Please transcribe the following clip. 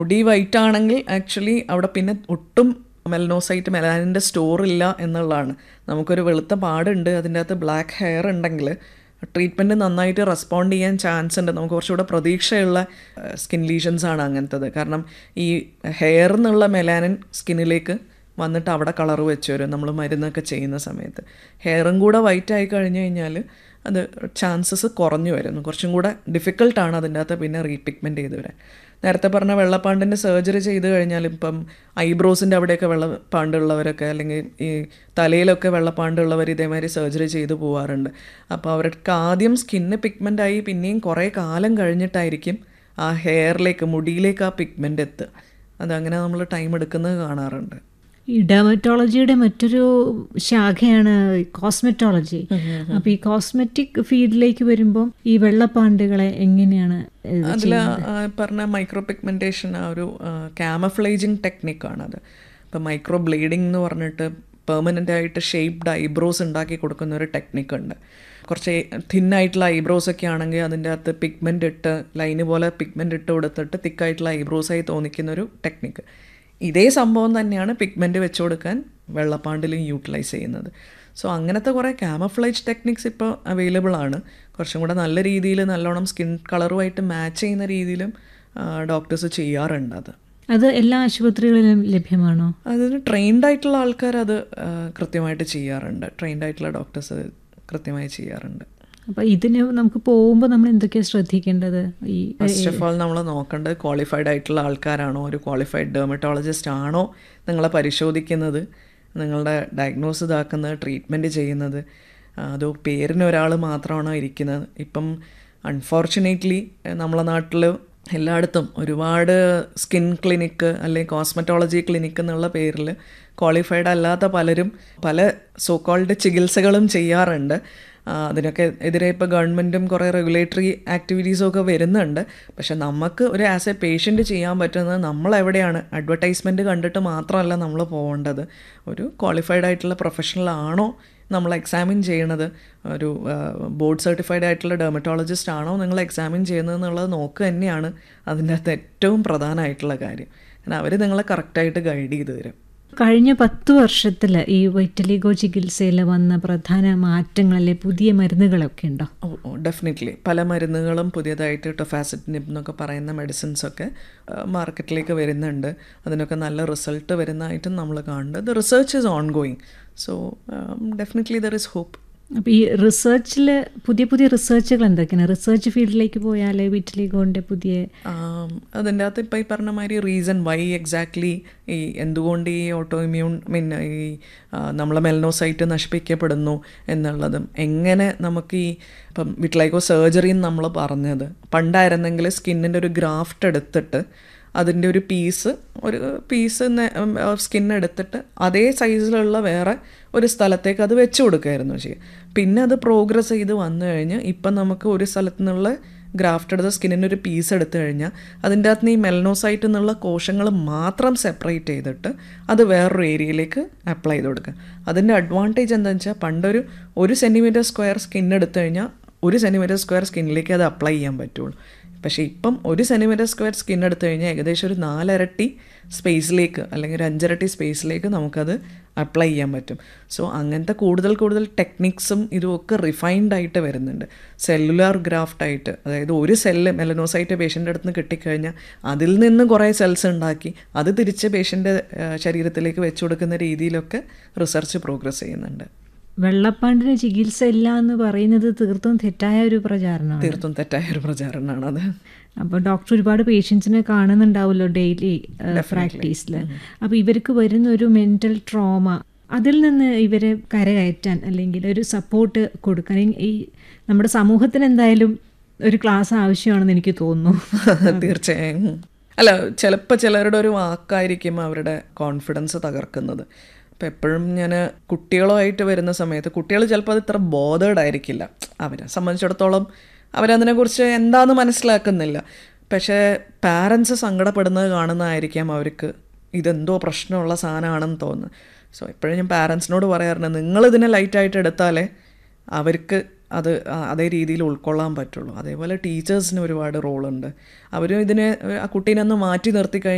മുടി വൈറ്റ് ആണെങ്കിൽ ആക്ച്വലി അവിടെ പിന്നെ ഒട്ടും മെലനോസൈറ്റ് മെലാനിൻ്റെ സ്റ്റോർ ഇല്ല എന്നുള്ളതാണ് നമുക്കൊരു വെളുത്ത പാടുണ്ട് അതിൻ്റെ അകത്ത് ബ്ലാക്ക് ഹെയർ ഉണ്ടെങ്കിൽ ട്രീറ്റ്മെൻറ്റ് നന്നായിട്ട് റെസ്പോണ്ട് ചെയ്യാൻ ചാൻസ് ഉണ്ട് നമുക്ക് കുറച്ചുകൂടെ പ്രതീക്ഷയുള്ള സ്കിൻ ലീഷൻസ് ആണ് അങ്ങനത്തത് കാരണം ഈ ഹെയർ എന്നുള്ള മെലാനിൻ സ്കിന്നിലേക്ക് വന്നിട്ട് അവിടെ കളർ വെച്ച് വരും നമ്മൾ മരുന്നൊക്കെ ചെയ്യുന്ന സമയത്ത് ഹെയറും കൂടെ വൈറ്റ് ആയി കഴിഞ്ഞ് കഴിഞ്ഞാൽ അത് ചാൻസസ് കുറഞ്ഞു വരുന്നു കുറച്ചും കൂടെ ഡിഫിക്കൽട്ടാണ് അതിൻ്റെ അകത്ത് പിന്നെ റീപിഗ്മെൻറ്റ് ചെയ്ത് വരാൻ നേരത്തെ പറഞ്ഞ വെള്ളപ്പാണ്ടിൻ്റെ സർജറി ചെയ്ത് കഴിഞ്ഞാൽ ഇപ്പം ഐബ്രോസിൻ്റെ അവിടെയൊക്കെ വെള്ളപ്പാണ്ടുള്ളവരൊക്കെ അല്ലെങ്കിൽ ഈ തലയിലൊക്കെ വെള്ളപ്പാണ്ടുള്ളവർ ഇതേമാതിരി സർജറി ചെയ്ത് പോവാറുണ്ട് അപ്പോൾ അവർക്ക് ആദ്യം സ്കിന്ന് പിഗ്മെൻ്റ് ആയി പിന്നെയും കുറേ കാലം കഴിഞ്ഞിട്ടായിരിക്കും ആ ഹെയറിലേക്ക് മുടിയിലേക്ക് ആ പിഗ്മെൻ്റ് എത്തുക അതങ്ങനെ നമ്മൾ ടൈം എടുക്കുന്നത് കാണാറുണ്ട് ഈ ഡെർമറ്റോളജിയുടെ മറ്റൊരു ശാഖയാണ് കോസ്മെറ്റോളജി അപ്പൊ ഈ കോസ്മെറ്റിക് ഫീൽഡിലേക്ക് വരുമ്പോൾ ഈ വെള്ളപ്പാണ്ടുകളെ എങ്ങനെയാണ് ഇത് അതിൽ പറഞ്ഞ മൈക്രോ പിഗ്മെൻറ്റേഷൻ ആ ഒരു ക്യാമഫ്ലേജിങ് ടെക്നിക്കാണത് ഇപ്പം മൈക്രോ ബ്ലീഡിംഗ് എന്ന് പറഞ്ഞിട്ട് പെർമനൻ്റ് ആയിട്ട് ഷേപ്ഡ് ഐബ്രോസ് ഉണ്ടാക്കി കൊടുക്കുന്ന ഒരു ടെക്നിക്ക് ഉണ്ട് കുറച്ച് തിന്നായിട്ടുള്ള ഐബ്രോസ് ഒക്കെ ആണെങ്കിൽ അതിൻ്റെ അകത്ത് പിഗ്മെൻ്റ് ഇട്ട് ലൈന് പോലെ പിഗ്മെൻ്റ് ഇട്ട് കൊടുത്തിട്ട് തിക്കായിട്ടുള്ള ഐബ്രോസായി തോന്നിക്കുന്ന ഒരു ടെക്നിക്ക് ഇതേ സംഭവം തന്നെയാണ് പിഗ്മെൻ്റ് വെച്ച് കൊടുക്കാൻ വെള്ളപ്പാണ്ടിലും യൂട്ടിലൈസ് ചെയ്യുന്നത് സോ അങ്ങനത്തെ കുറേ ക്യാമഫ്ലേജ് ടെക്നിക്സ് ഇപ്പോൾ അവൈലബിൾ ആണ് കുറച്ചും കൂടെ നല്ല രീതിയിൽ നല്ലോണം സ്കിൻ കളറുമായിട്ട് മാച്ച് ചെയ്യുന്ന രീതിയിലും ഡോക്ടേഴ്സ് ചെയ്യാറുണ്ട് അത് അത് എല്ലാ ആശുപത്രികളിലും ലഭ്യമാണോ അതിന് ട്രെയിൻഡ് ആയിട്ടുള്ള ആൾക്കാർ അത് കൃത്യമായിട്ട് ചെയ്യാറുണ്ട് ട്രെയിൻഡ് ആയിട്ടുള്ള ഡോക്ടേഴ്സ് കൃത്യമായി ചെയ്യാറുണ്ട് അപ്പൊ ഇതിന് നമുക്ക് പോകുമ്പോൾ നമ്മൾ എന്തൊക്കെയാണ് ശ്രദ്ധിക്കേണ്ടത് ഈ ഫസ്റ്റ് ഓഫ് ഓൾ നമ്മൾ നോക്കേണ്ടത് ക്വാളിഫൈഡ് ആയിട്ടുള്ള ആൾക്കാരാണോ ഒരു ക്വാളിഫൈഡ് ഡെർമറ്റോളജിസ്റ്റ് ആണോ നിങ്ങളെ പരിശോധിക്കുന്നത് നിങ്ങളുടെ ഡയഗ്നോസ് ഇതാക്കുന്നത് ട്രീറ്റ്മെൻറ്റ് ചെയ്യുന്നത് അതോ പേരിന് ഒരാൾ മാത്രമാണോ ഇരിക്കുന്നത് ഇപ്പം അൺഫോർച്ചുനേറ്റ്ലി നമ്മളെ നാട്ടിൽ എല്ലായിടത്തും ഒരുപാട് സ്കിൻ ക്ലിനിക്ക് അല്ലെങ്കിൽ കോസ്മെറ്റോളജി ക്ലിനിക്ക് എന്നുള്ള പേരിൽ ക്വാളിഫൈഡ് അല്ലാത്ത പലരും പല സോ കോൾഡ് ചികിത്സകളും ചെയ്യാറുണ്ട് അതിനൊക്കെ എതിരെ ഇപ്പോൾ ഗവൺമെൻറ്റും കുറേ റെഗുലേറ്ററി ആക്ടിവിറ്റീസും ഒക്കെ വരുന്നുണ്ട് പക്ഷെ നമുക്ക് ഒരു ആസ് എ പേഷ്യൻ്റ് ചെയ്യാൻ പറ്റുന്നത് നമ്മളെവിടെയാണ് അഡ്വർടൈസ്മെൻറ്റ് കണ്ടിട്ട് മാത്രമല്ല നമ്മൾ പോകേണ്ടത് ഒരു ക്വാളിഫൈഡ് ആയിട്ടുള്ള പ്രൊഫഷണൽ ആണോ നമ്മൾ എക്സാമിൻ ചെയ്യണത് ഒരു ബോർഡ് സർട്ടിഫൈഡ് ആയിട്ടുള്ള ഡെർമറ്റോളജിസ്റ്റ് ആണോ നിങ്ങൾ എക്സാമിൻ ചെയ്യുന്നത് എന്നുള്ളത് നോക്കുക തന്നെയാണ് അതിൻ്റെ അകത്ത് ഏറ്റവും പ്രധാനമായിട്ടുള്ള കാര്യം കാരണം അവർ നിങ്ങളെ കറക്റ്റായിട്ട് ഗൈഡ് ചെയ്ത് തരും കഴിഞ്ഞ പത്ത് വർഷത്തിൽ ഈ വൈറ്റലിഗോ ചികിത്സയിൽ വന്ന പ്രധാന മാറ്റങ്ങളിലെ പുതിയ മരുന്നുകളൊക്കെ ഉണ്ടോ ഓ ഓ ഡെഫിനറ്റ്ലി പല മരുന്നുകളും പുതിയതായിട്ട് ടൊഫാസിറ്റിനിബ് എന്നൊക്കെ പറയുന്ന മെഡിസിൻസ് ഒക്കെ മാർക്കറ്റിലേക്ക് വരുന്നുണ്ട് അതിനൊക്കെ നല്ല റിസൾട്ട് വരുന്നതായിട്ടും നമ്മൾ കാണുന്നുണ്ട് the research is ongoing so definitely there is hope അപ്പോൾ ഈ റിസർച്ചിൽ പുതിയ പുതിയ റിസർച്ചുകൾ എന്തൊക്കെയാണ് റിസർച്ച് ഫീൽഡിലേക്ക് പോയാൽ വിറ്റിലിഗോൻ്റെ പുതിയ അതിൻ്റെ അകത്ത് ഇപ്പോൾ ഈ പറഞ്ഞ മാതിരി റീസൺ വൈ എക്സാക്ട്ലി ഈ എന്തുകൊണ്ട് ഈ ഓട്ടോ ഇമ്മ്യൂൺ മീൻ ഈ നമ്മളെ മെലനോസൈറ്റ് നശിപ്പിക്കപ്പെടുന്നു എന്നുള്ളതും എങ്ങനെ നമുക്ക് ഈ ഇപ്പം വിറ്റ്ലൈക്കോ സർജറി എന്ന് നമ്മൾ പറഞ്ഞത് പണ്ടായിരുന്നെങ്കിൽ സ്കിന്നിൻ്റെ ഒരു ഗ്രാഫ്റ്റ് എടുത്തിട്ട് അതിൻ്റെ ഒരു പീസ് ഒരു പീസ് സ്കിൻ എടുത്തിട്ട് അതേ സൈസിലുള്ള വേറെ ഒരു സ്ഥലത്തേക്ക് അത് വെച്ച് കൊടുക്കുമായിരുന്നു ചെയ്യുക പിന്നെ അത് പ്രോഗ്രസ് ചെയ്ത് വന്നു കഴിഞ്ഞ് ഇപ്പം നമുക്ക് ഒരു സ്ഥലത്തു നിന്നുള്ള ഗ്രാഫ്റ്റ് എടുത്ത സ്കിന്നിൻ്റെ ഒരു പീസ് എടുത്തു കഴിഞ്ഞാൽ അതിൻ്റെ അകത്ത് നിന്ന് ഈ മെലനോസൈറ്റ് എന്നുള്ള കോശങ്ങൾ മാത്രം സെപ്പറേറ്റ് ചെയ്തിട്ട് അത് വേറൊരു ഏരിയയിലേക്ക് അപ്ലൈ ചെയ്ത് കൊടുക്കുക അതിൻ്റെ അഡ്വാൻറ്റേജ് എന്താണെന്ന് വെച്ചാൽ പണ്ടൊരു ഒരു സെൻറ്റിമീറ്റർ സ്ക്വയർ സ്കിൻ എടുത്തു കഴിഞ്ഞാൽ ഒരു സെൻറ്റിമീറ്റർ സ്ക്വയർ സ്കിന്നിലേക്ക് അത് അപ്ലൈ ചെയ്യാൻ പറ്റുള്ളൂ പക്ഷേ ഇപ്പം ഒരു സെൻറ്റിമീറ്റർ സ്ക്വയർ സ്കിൻ എടുത്തു കഴിഞ്ഞാൽ ഏകദേശം ഒരു നാലരട്ടി സ്പേസിലേക്ക് അല്ലെങ്കിൽ ഒരു അഞ്ചരട്ടി സ്പേസിലേക്ക് നമുക്കത് അപ്ലൈ ചെയ്യാൻ പറ്റും സോ അങ്ങനത്തെ കൂടുതൽ കൂടുതൽ ടെക്നിക്സും ഇതുമൊക്കെ റിഫൈൻഡ് ആയിട്ട് വരുന്നുണ്ട് സെല്ലുലാർ ഗ്രാഫ്റ്റ് ആയിട്ട് അതായത് ഒരു സെല്ല് മെലനോസൈറ്റ് പേഷ്യൻ്റെ അടുത്ത് നിന്ന് കിട്ടിക്കഴിഞ്ഞാൽ അതിൽ നിന്ന് കുറേ സെൽസ് ഉണ്ടാക്കി അത് തിരിച്ച് പേഷ്യൻ്റെ ശരീരത്തിലേക്ക് വെച്ചു കൊടുക്കുന്ന രീതിയിലൊക്കെ റിസർച്ച് പ്രോഗ്രസ് ചെയ്യുന്നുണ്ട് വെള്ളപ്പാണ്ടിന് ചികിത്സ ഇല്ല എന്ന് പറയുന്നത് തീർത്തും തെറ്റായ ഒരു പ്രചാരണമാണ് തീർത്തും തെറ്റായ ഒരു പ്രചാരണമാണ് അത് അപ്പോൾ ഡോക്ടർ ഒരുപാട് പേഷ്യൻസിനെ കാണുന്നുണ്ടാവുമല്ലോ ഡെയിലി പ്രാക്ടീസിൽ അപ്പോൾ ഇവർക്ക് വരുന്ന ഒരു മെൻ്റൽ ട്രോമ അതിൽ നിന്ന് ഇവരെ കരകയറ്റാൻ അല്ലെങ്കിൽ ഒരു സപ്പോർട്ട് കൊടുക്കാൻ ഈ നമ്മുടെ സമൂഹത്തിന് എന്തായാലും ഒരു ക്ലാസ് ആവശ്യമാണെന്ന് എനിക്ക് തോന്നുന്നു തീർച്ചയായും അല്ല ചിലപ്പോൾ ചിലരുടെ ഒരു വാക്കായിരിക്കും അവരുടെ കോൺഫിഡൻസ് തകർക്കുന്നത് അപ്പം എപ്പോഴും ഞാൻ കുട്ടികളുമായിട്ട് വരുന്ന സമയത്ത് കുട്ടികൾ ചിലപ്പോൾ അത് ഇത്ര ബോധേഡ് ആയിരിക്കില്ല അവരെ സംബന്ധിച്ചിടത്തോളം അവരതിനെക്കുറിച്ച് എന്താണെന്ന് മനസ്സിലാക്കുന്നില്ല പക്ഷേ പാരൻസ് സങ്കടപ്പെടുന്നത് കാണുന്നതായിരിക്കാം അവർക്ക് ഇതെന്തോ പ്രശ്നമുള്ള സാധനമാണെന്ന് തോന്നുന്നു സോ എപ്പോഴും ഞാൻ പാരൻസിനോട് പറയാറുണ്ട് നിങ്ങളിതിനെ ലൈറ്റായിട്ട് എടുത്താലേ അവർക്ക് അത് അതേ രീതിയിൽ ഉൾക്കൊള്ളാൻ പറ്റുള്ളൂ അതേപോലെ ടീച്ചേഴ്സിന് ഒരുപാട് റോളുണ്ട് അവരും ഇതിനെ ആ കുട്ടീനെ ഒന്ന് മാറ്റി നിർത്തി